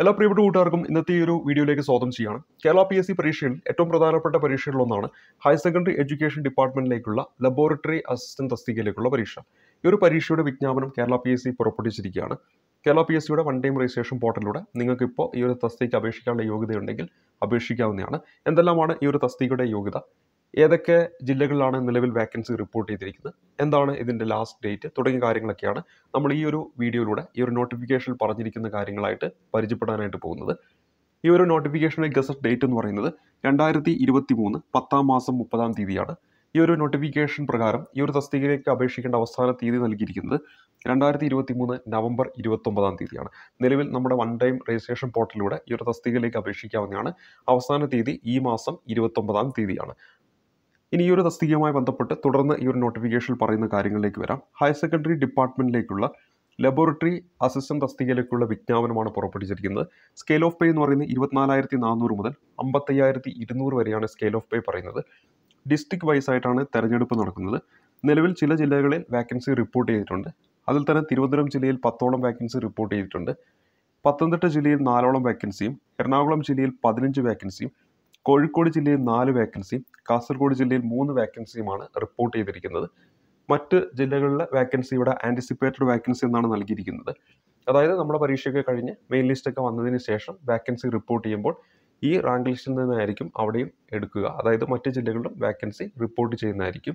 എല്ലാ പ്രിയപ്പെട്ട കൂട്ടുകാർക്കും ഇന്നത്തെ ഈ ഒരു വീഡിയോയിലേക്ക് സ്വാഗതം ചെയ്യാണ് കേരള പി എസ് സി പരീക്ഷയിൽ ഏറ്റവും പ്രധാനപ്പെട്ട പരീക്ഷകളിലൊന്നാണ് ഹയർ സെക്കൻഡറി എഡ്യൂക്കേഷൻ ഡിപ്പാർട്ട്മെന്റിലേക്കുള്ള ലബോറട്ടറി അസിസ്റ്റന്റ് തസ്തികയിലേക്കുള്ള പരീക്ഷ ഈ ഒരു പരീക്ഷയുടെ വിജ്ഞാപനം കേരള പി എസ് സി പുറപ്പെടുവിച്ചിരിക്കുകയാണ് കേരള പി എസ് സിയുടെ വൺ ടൈം രജിസ്ട്രേഷൻ പോർട്ടലിലൂടെ നിങ്ങൾക്ക് ഇപ്പോൾ ഈ ഒരു തസ്തികയ്ക്ക് അപേക്ഷിക്കാനുള്ള യോഗ്യതയുണ്ടെങ്കിൽ അപേക്ഷിക്കാവുന്നതാണ് എന്തെല്ലാമാണ് ഈ ഒരു തസ്തികയുടെ യോഗ്യത ഏതൊക്കെ ജില്ലകളിലാണ് നിലവിൽ വാക്കൻസി റിപ്പോർട്ട് ചെയ്തിരിക്കുന്നത് എന്താണ് ഇതിൻ്റെ ലാസ്റ്റ് ഡേറ്റ് തുടങ്ങിയ കാര്യങ്ങളൊക്കെയാണ് നമ്മൾ ഈ ഒരു വീഡിയോയിലൂടെ ഈ ഒരു നോട്ടിഫിക്കേഷൻ പറഞ്ഞിരിക്കുന്ന കാര്യങ്ങളായിട്ട് പരിചയപ്പെടാനായിട്ട് പോകുന്നത് ഈ ഒരു നോട്ടിഫിക്കേഷനിലെ ഗസറ്റ് ഡേറ്റ് എന്ന് പറയുന്നത് രണ്ടായിരത്തി ഇരുപത്തി മൂന്ന് പത്താം മാസം മുപ്പതാം തീയതിയാണ് ഈ ഒരു നോട്ടിഫിക്കേഷൻ പ്രകാരം ഈ ഒരു തസ്തികയിലേക്ക് അപേക്ഷിക്കേണ്ട അവസാന തീയതി നൽകിയിരിക്കുന്നത് രണ്ടായിരത്തി ഇരുപത്തി മൂന്ന് നവംബർ ഇരുപത്തൊമ്പതാം തീയതിയാണ് നിലവിൽ നമ്മുടെ വൺ ടൈം രജിസ്ട്രേഷൻ പോർട്ടലിലൂടെ ഈ ഒരു തസ്തികയിലേക്ക് അപേക്ഷിക്കാവുന്നതാണ് അവസാന തീയതി ഈ മാസം ഇരുപത്തൊമ്പതാം തീയതിയാണ് ഇനി ഈ ഒരു തസ്തികയുമായി ബന്ധപ്പെട്ട് തുടർന്ന് ഈ ഒരു നോട്ടിഫിക്കേഷൻ പറയുന്ന കാര്യങ്ങളിലേക്ക് വരാം ഹയർ സെക്കൻഡറി ഡിപ്പാർട്ട്മെന്റിലേക്കുള്ള ലബോറട്ടറി അസിസ്റ്റന്റ് തസ്തികയിലേക്കുള്ള വിജ്ഞാപനമാണ് പുറപ്പെടുവിച്ചിരിക്കുന്നത് സ്കെയിൽ ഓഫ് പേ എന്ന് പറയുന്നത് ഇരുപത്തിനാലായിരത്തി നാനൂറ് മുതൽ അമ്പത്തയ്യായിരത്തി ഇരുന്നൂറ് വരെയാണ് സ്കെയിൽ ഓഫ് പേ പറയുന്നത് ഡിസ്ട്രിക്ട് വൈസ് ആയിട്ടാണ് തെരഞ്ഞെടുപ്പ് നടക്കുന്നത് നിലവിൽ ചില ജില്ലകളിൽ വാക്കൻസി റിപ്പോർട്ട് ചെയ്തിട്ടുണ്ട് അതിൽ തന്നെ തിരുവനന്തപുരം ജില്ലയിൽ പത്തോളം വാക്കൻസി റിപ്പോർട്ട് ചെയ്തിട്ടുണ്ട് പത്തനംതിട്ട ജില്ലയിൽ നാലോളം വാക്കൻസിയും എറണാകുളം ജില്ലയിൽ പതിനഞ്ച് വാക്കൻസിയും കോഴിക്കോട് ജില്ലയിൽ നാല് വേക്കൻസിയും കാസർഗോഡ് ജില്ലയിൽ മൂന്ന് വേക്കൻസിയുമാണ് റിപ്പോർട്ട് ചെയ്തിരിക്കുന്നത് മറ്റ് ജില്ലകളിലെ വാക്കൻസി ഇവിടെ ആൻറ്റിസിപ്പേറ്റഡ് വാക്കൻസി എന്നാണ് നൽകിയിരിക്കുന്നത് അതായത് നമ്മുടെ പരീക്ഷയൊക്കെ കഴിഞ്ഞ് മെയിൻ ലിസ്റ്റൊക്കെ വന്നതിന് ശേഷം വാക്കൻസി റിപ്പോർട്ട് ചെയ്യുമ്പോൾ ഈ റാങ്ക് ലിസ്റ്റിൽ നിന്നായിരിക്കും അവിടെയും എടുക്കുക അതായത് മറ്റ് ജില്ലകളിലും വാക്കൻസി റിപ്പോർട്ട് ചെയ്യുന്നതായിരിക്കും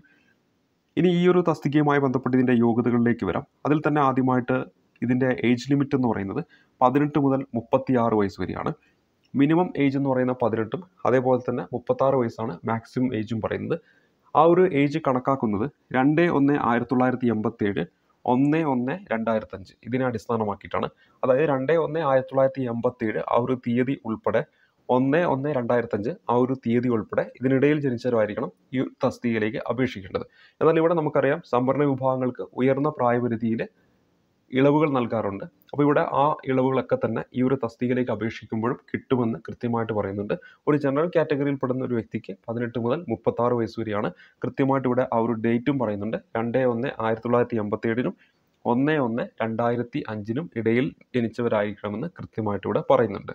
ഇനി ഈ ഒരു തസ്തികയുമായി ബന്ധപ്പെട്ട് ഇതിൻ്റെ യോഗ്യതകളിലേക്ക് വരാം അതിൽ തന്നെ ആദ്യമായിട്ട് ഇതിൻ്റെ ഏജ് ലിമിറ്റ് എന്ന് പറയുന്നത് പതിനെട്ട് മുതൽ മുപ്പത്തി ആറ് വയസ്സ് വരെയാണ് മിനിമം ഏജ് എന്ന് പറയുന്ന പതിനെട്ടും അതേപോലെ തന്നെ മുപ്പത്താറ് വയസ്സാണ് മാക്സിമം ഏജും പറയുന്നത് ആ ഒരു ഏജ് കണക്കാക്കുന്നത് രണ്ട് ഒന്ന് ആയിരത്തി തൊള്ളായിരത്തി എൺപത്തി ഏഴ് ഒന്ന് ഒന്ന് രണ്ടായിരത്തഞ്ച് ഇതിനെ അടിസ്ഥാനമാക്കിയിട്ടാണ് അതായത് രണ്ട് ഒന്ന് ആയിരത്തി തൊള്ളായിരത്തി എൺപത്തി ഏഴ് ആ ഒരു തീയതി ഉൾപ്പെടെ ഒന്ന് ഒന്ന് രണ്ടായിരത്തഞ്ച് ആ ഒരു തീയതി ഉൾപ്പെടെ ഇതിനിടയിൽ ജനിച്ചവരായിരിക്കണം ഈ തസ്തികയിലേക്ക് അപേക്ഷിക്കേണ്ടത് എന്നാൽ ഇവിടെ നമുക്കറിയാം സംവരണ വിഭാഗങ്ങൾക്ക് ഉയർന്ന പ്രായപരിധിയിൽ ഇളവുകൾ നൽകാറുണ്ട് അപ്പോൾ ഇവിടെ ആ ഇളവുകളൊക്കെ തന്നെ ഈ ഒരു തസ്തികയിലേക്ക് അപേക്ഷിക്കുമ്പോഴും കിട്ടുമെന്ന് കൃത്യമായിട്ട് പറയുന്നുണ്ട് ഒരു ജനറൽ കാറ്റഗറിയിൽ പെടുന്ന ഒരു വ്യക്തിക്ക് പതിനെട്ട് മുതൽ മുപ്പത്താറ് വയസ്സ് വരെയാണ് കൃത്യമായിട്ട് ഇവിടെ ആ ഒരു ഡേറ്റും പറയുന്നുണ്ട് രണ്ട് ഒന്ന് ആയിരത്തി തൊള്ളായിരത്തി എൺപത്തി ഏഴിനും ഒന്ന് ഒന്ന് രണ്ടായിരത്തി അഞ്ചിനും ഇടയിൽ ജനിച്ചവരായിരിക്കണമെന്ന് കൃത്യമായിട്ട് ഇവിടെ പറയുന്നുണ്ട്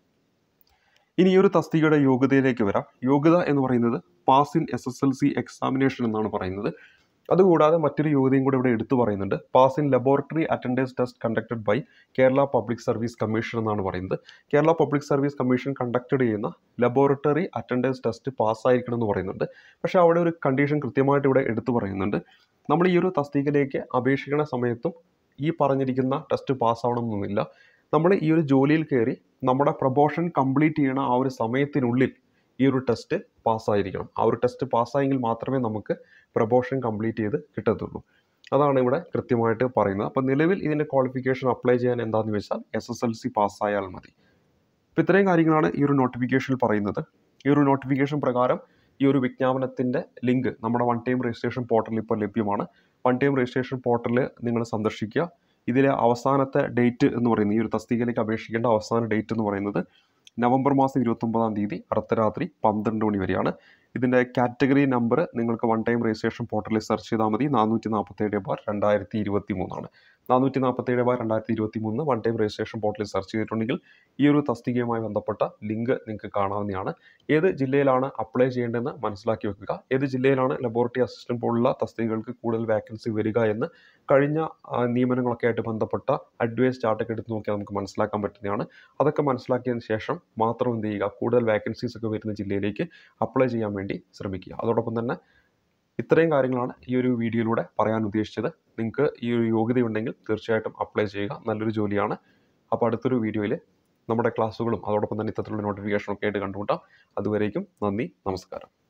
ഇനി ഈ ഒരു തസ്തികയുടെ യോഗ്യതയിലേക്ക് വരാം യോഗ്യത എന്ന് പറയുന്നത് pass in S S L C examination എന്നാണ് പറയുന്നത് അതുകൂടാതെ മറ്റൊരു യോഗ്യതയും കൂടെ ഇവിടെ എടുത്തു പറയുന്നുണ്ട് pass in laboratory attendance test conducted by Kerala public service commission എന്നാണ് പറയുന്നത് Kerala public service commission conduct ചെയ്യുന്ന ലബോറട്ടറി അറ്റൻഡൻസ് ടെസ്റ്റ് പാസ്സായിരിക്കണം എന്ന് പറയുന്നുണ്ട് പക്ഷേ അവിടെ ഒരു കണ്ടീഷൻ കൃത്യമായിട്ട് ഇവിടെ എടുത്തു പറയുന്നുണ്ട് നമ്മൾ ഈ ഒരു തസ്തികയിലേക്ക് അപേക്ഷിക്കുന്ന സമയത്തും ഈ പറഞ്ഞിരിക്കുന്ന ടെസ്റ്റ് പാസ്സാവണമെന്നൊന്നുമില്ല നമ്മൾ ഈ ഒരു ജോലിയിൽ കയറി നമ്മുടെ പ്രൊബോഷൻ കംപ്ലീറ്റ് ചെയ്യണ ആ ഒരു സമയത്തിനുള്ളിൽ ഈ ഒരു ടെസ്റ്റ് പാസ്സായിരിക്കണം ആ ഒരു ടെസ്റ്റ് പാസ്സായെങ്കിൽ മാത്രമേ നമുക്ക് പ്രൊബോഷൻ കംപ്ലീറ്റ് ചെയ്ത് കിട്ടത്തുള്ളൂ അതാണ് ഇവിടെ കൃത്യമായിട്ട് പറയുന്നത് അപ്പോൾ നിലവിൽ ഇതിൻ്റെ ക്വാളിഫിക്കേഷൻ അപ്ലൈ ചെയ്യാൻ എന്താണെന്ന് വെച്ചാൽ എസ് എസ് എൽ സി പാസ്സായാൽ മതി അപ്പോൾ ഇത്രയും കാര്യങ്ങളാണ് ഈ ഒരു നോട്ടിഫിക്കേഷനിൽ പറയുന്നത് ഈ ഒരു നോട്ടിഫിക്കേഷൻ പ്രകാരം ഈ ഒരു വിജ്ഞാപനത്തിൻ്റെ ലിങ്ക് നമ്മുടെ വൺ ടൈം രജിസ്ട്രേഷൻ പോർട്ടലിൽ ഇപ്പോൾ ലഭ്യമാണ് വൺ ടൈം രജിസ്ട്രേഷൻ പോർട്ടലിൽ നിങ്ങൾ സന്ദർശിക്കുക ഇതിലെ അവസാനത്തെ ഡേറ്റ് എന്ന് പറയുന്നത് ഈ ഒരു തസ്തികയിലേക്ക് അപേക്ഷിക്കേണ്ട അവസാന ഡേറ്റ് എന്ന് പറയുന്നത് നവംബർ മാസം ഇരുപത്തൊമ്പതാം തീയതി അർദ്ധരാത്രി പന്ത്രണ്ട് മണി വരെയാണ് ഇതിൻ്റെ കാറ്റഗറി നമ്പർ നിങ്ങൾക്ക് വൺ ടൈം രജിസ്ട്രേഷൻ പോർട്ടലിൽ സെർച്ച് ചെയ്താൽ മതി നാനൂറ്റി നാൽപ്പത്തേഴ് ബാർ രണ്ടായിരത്തി ഇരുപത്തി മൂന്നാണ് നാനൂറ്റി നാൽപ്പത്തേഴ് ബാർ രണ്ടായിരത്തി ഇരുപത്തി മൂന്ന് വൺ ടൈം രജിസ്ട്രേഷൻ പോർട്ടലിൽ സെർച്ച് ചെയ്തിട്ടുണ്ടെങ്കിൽ ഈ ഒരു തസ്തികയുമായി ബന്ധപ്പെട്ട ലിങ്ക് നിങ്ങൾക്ക് കാണാവുന്നതാണ് ഏത് ജില്ലയിലാണ് അപ്ലൈ ചെയ്യേണ്ടതെന്ന് മനസ്സിലാക്കി വെക്കുക ഏത് ജില്ലയിലാണ് ലബോറട്ടറി അസിസ്റ്റന്റ് പോലുള്ള തസ്തികകൾക്ക് കൂടുതൽ വാക്കൻസി വരിക എന്ന് കഴിഞ്ഞ ആ, നിയമനങ്ങളൊക്കെ ആയിട്ട് ബന്ധപ്പെട്ട അഡ്വൈസ് ചാർട്ടൊക്കെ എടുത്ത് നോക്കിയാൽ നമുക്ക് മനസ്സിലാക്കാൻ പറ്റുന്നതാണ് അതൊക്കെ മനസ്സിലാക്കിയതിന് ശേഷം മാത്രം എന്ത് ചെയ്യുക കൂടുതൽ വാക്കൻസീസ് ഒക്കെ വരുന്ന ജില്ലയിലേക്ക് അപ്ലൈ ചെയ്യാൻ വേണ്ടി ശ്രമിക്കുക അതോടൊപ്പം തന്നെ ഇത്രയും കാര്യങ്ങളാണ് ഈ ഒരു വീഡിയോയിലൂടെ പറയാൻ ഉദ്ദേശിച്ചത് നിങ്ങൾക്ക് ഈ ഒരു യോഗ്യതയുണ്ടെങ്കിൽ തീർച്ചയായിട്ടും അപ്ലൈ ചെയ്യുക നല്ലൊരു ജോലിയാണ് അപ്പോൾ അടുത്തൊരു വീഡിയോയിൽ നമ്മുടെ ക്ലാസ്സുകളും അതോടൊപ്പം തന്നെ ഇത്തരത്തിലുള്ള നോട്ടിഫിക്കേഷനൊക്കെ ആയിട്ട് കണ്ടുമുട്ടാം അതുവരേക്കും നന്ദി നമസ്കാരം